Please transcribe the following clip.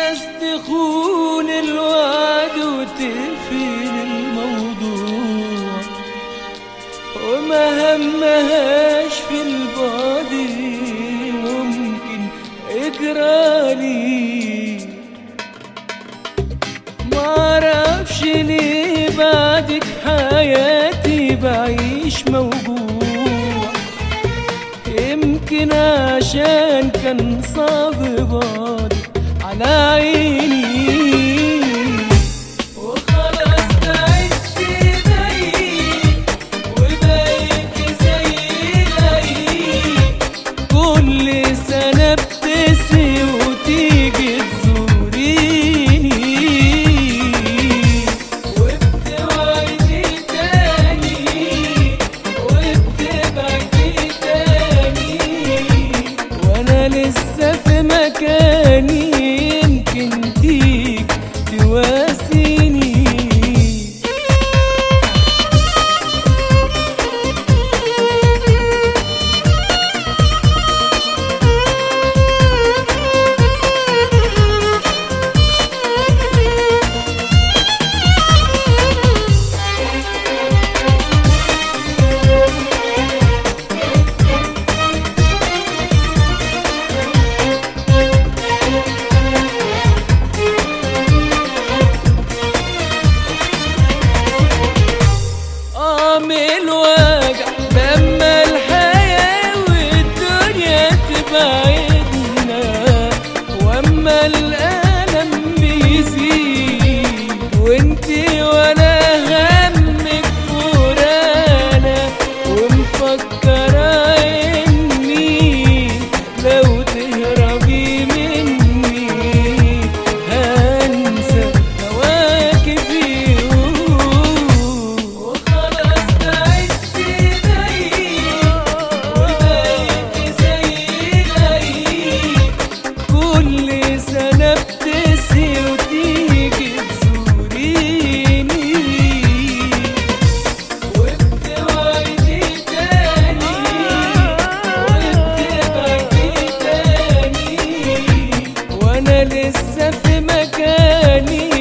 ناس تخون الوعد وتقفل الموضوع وما همهاش في البعد ممكن اجرالي معرفش ليه بعدك حياتي بعيش موجوع يمكن عشان كان صعب بعدك على عيني وخلاص تعبت زيك وبقيت زي العيد كل سنة بتسي وتيجي تزوريني وبتوعدي تاني وبتبعدي تاني وانا لسه في مكاني يمكن تيجي تواسيني اعمل وجع لما الحياة والدنيا تبعدنا واما الألم بيزيد وانتي ولا همك فرانا ومفكرة اني لو تهربي مني هنسى هواكي في وخلاص تعبت زيك وبقيت زي العيد كل سنة بتسي وتيجي تزوريني وبتوعدي تاني وبتبعدي تاني وانا لسه في مكاني